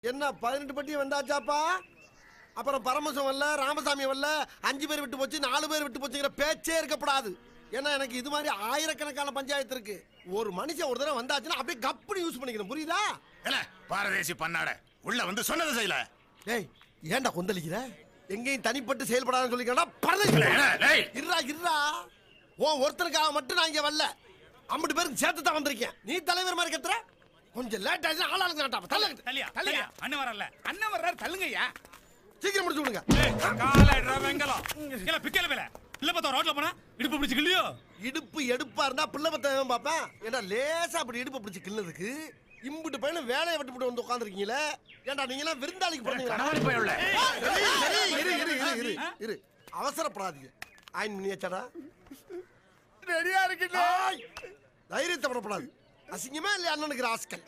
என்ன பதினெட்டு பட்டி வந்தாச்சாப்பா அப்புறம் பரமசம் வரல ராமசாமி வரல அஞ்சு பேர் விட்டு போச்சு நாலு பேர் விட்டு போச்சுங்கிற பேச்சே இருக்கக்கூடாது ஏன்னா எனக்கு இது மாதிரி ஆயிரக்கணக்கான பஞ்சாயத்து இருக்கு ஒரு மனுஷன் ஒரு தடவை வந்தாச்சுன்னா அப்படியே கப்புனு யூஸ் பண்ணிக்கணும் புரியுதா இல்ல பாரதேசி பண்ணாட உள்ள வந்து சொன்னதை செய்யல டேய் ஏன்டா கொந்தளிக்கிற எங்கேயும் தனிப்பட்டு செயல்படாதுன்னு சொல்லிக்கிறா இல்ல, இல்ல, டேய். இருடா இருடா ஓ ஒருத்தனுக்காக மட்டும் நான் இங்க வரல ஐம்பது பேருக்கு சேர்த்து தான் வந்திருக்கேன் நீ தலைவர் மாதிரி கத்துற கொஞ்சம் லேட் ஆச்சு ஆளாளுக்கு நாட்டா தள்ள தள்ளியா தள்ளியா அண்ணன் வரல அண்ணன் வர்றாரு தள்ளுங்கய்யா சீக்கிரம் முடிச்சு விடுங்க கால வெங்கலம் இல்ல பிக்கல வேலை இல்ல பார்த்தா ரோட்ல போனா இடுப்பு பிடிச்சு கிள்ளியோ இடுப்பு எடுப்பா இருந்தா பிள்ளை பத்தவன் பார்ப்பேன் ஏன்னா லேசா அப்படி இடுப்பு பிடிச்சு கிள்ளதுக்கு இம்புட்டு பையனும் வேலையை விட்டு போட்டு வந்து உட்காந்துருக்கீங்களே ஏன்டா நீங்க எல்லாம் விருந்தாளிக்கு போறீங்களா கணவன் போய் உள்ள சரி, சரி, இரு இரு இரு இரு இரு அவசரப்படாதீங்க ஆயின் பண்ணியாச்சாடா ரெடியா இருக்குல்ல ஆய். தைரியத்தை படப்படாது அசிங்கமா இல்லையா அண்ணனுக்கு ராஸ்கல்